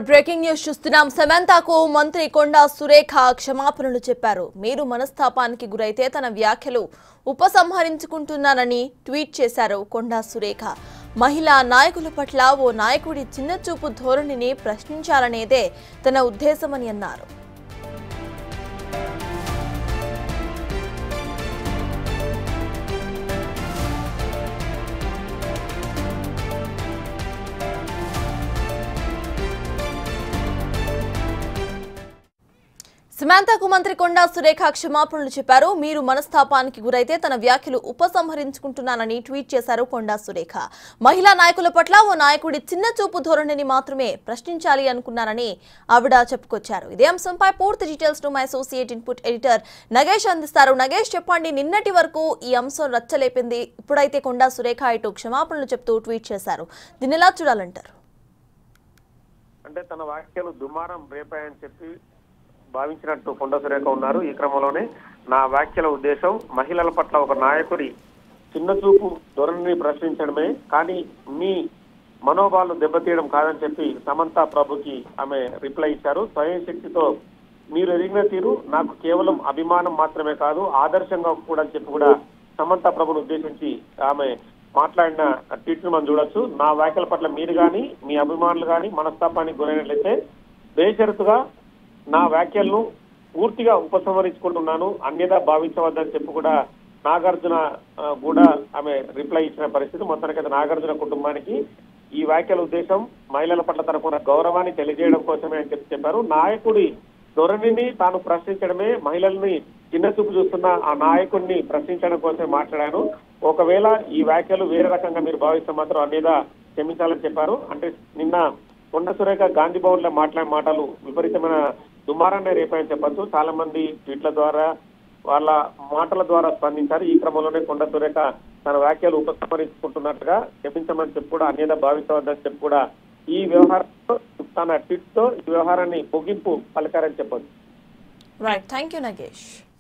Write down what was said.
breaking news చూస్తున్నాం సమంతకు మంత్రి కొండా సురేఖ క్షమాపణలు చెప్పారు మీరు మనస్తాపానికి గురైతే తన వ్యాఖ్యలు ఉపసంహరించుకుంటున్నానని ట్వీట్ చేశారు కొండా సురేఖ మహిళా నాయకుల పట్ల ఓ నాయకుడి చిన్నచూపు ధోరణిని ప్రశ్నించాలనేదే తన ఉద్దేశమని అన్నారు సమాంతకు మంత్రి కొండా సురేఖ క్షమాపణలు చెప్పారు మీరు మనస్తాపానికి గురైతే తన వ్యాఖ్యలు ఉపసంహరించుకుంటున్నానని ట్వీట్ చేశారు కొండా సురేఖ మహిళా నాయకుల పట్ల ఓ నాయకుడి చిన్న చూపు ధోరణిని మాత్రమే ప్రశ్నించాలి అనుకున్నారని ఆవిడ చెప్పుకొచ్చారు ఇదే అంశంపై పూర్తి డీటెయిల్స్ ను my associate input editor Nagesh అందిస్తారు నగేష్ చెప్పండి నిన్నటి వరకు ఈ అంశం రచ్చలేపింది ఇప్పుడైతే కొండా సురేఖ ఇటు క్షమాపణలు చెప్తూ ట్వీట్ చేశారు దీన్ని ఎలా చూడాలంటారు అంటే తన వ్యాఖ్యలు దుమారం రేపాయని చెప్పి భావించినట్టు కొండ సురేఖ ఉన్నారు ఈ క్రమంలోనే నా వ్యాఖ్యల ఉద్దేశం మహిళల పట్ల ఒక నాయకుడి చిన్న చూపు ధోరణిని ప్రశ్నించడమే కానీ మీ మనోభావాలు దెబ్బతీయడం కాదని చెప్పి సమంత ప్రభుకి ఆమె రిప్లై ఇచ్చారు స్వయం శక్తితో మీరు ఎదిగిన తీరు నాకు కేవలం అభిమానం మాత్రమే కాదు ఆదర్శంగా కూడా అని చెప్పి కూడా సమంత ప్రభుని ఉద్దేశించి ఆమె మాట్లాడిన ట్వీట్ ను మనం చూడొచ్చు నా వ్యాఖ్యల పట్ల మీరు గాని మీ అభిమానులు గాని మనస్తాపానికి గురైనట్లయితే బేషరతుగా నా వ్యాఖ్యలను పూర్తిగా ఉపసంహరించుకుంటున్నాను అన్యదా భావించవద్దని చెప్పి కూడా నాగార్జున ఆ, కూడా ఆమె రిప్లై ఇచ్చిన పరిస్థితి మొత్తానికి నాగార్జున కుటుంబానికి ఈ వ్యాఖ్యల ఉద్దేశం మహిళల పట్ల తనకున్న గౌరవాన్ని తెలియజేయడం కోసమే అని చెప్పి చెప్పారు నాయకుడి ధోరణిని తాను ప్రశ్నించడమే మహిళల్ని చిన్న చూపు చూస్తున్న ఆ నాయకుడిని ప్రశ్నించడం కోసమే మాట్లాడాను ఒకవేళ ఈ వ్యాఖ్యలు వేరే రకంగా మీరు భావిస్తే మాత్రం అన్యదా క్షమించాలని చెప్పారు అంటే నిన్న కొండ సురేఖ గాంధీ భవన్ లో మాట్లాడే మాటలు విపరీతమైన దుమారాన్ని రేపాయని చెప్పొచ్చు చాలా మంది ట్వీట్ల ద్వారా వాళ్ళ మాటల ద్వారా స్పందించారు ఈ క్రమంలోనే కొండ సురేఖ తన వ్యాఖ్యలు ఉపసంహరించుకుంటున్నట్టుగా క్షమించమని చెప్పి కూడా అన్యదా భావించవద్దని చెప్పి కూడా ఈ వ్యవహారంలో తన ట్వీట్ తో ఈ వ్యవహారాన్ని ముగింపు పలికారని చెప్పొచ్చు రైట్ థ్యాంక్ యూ నగేష్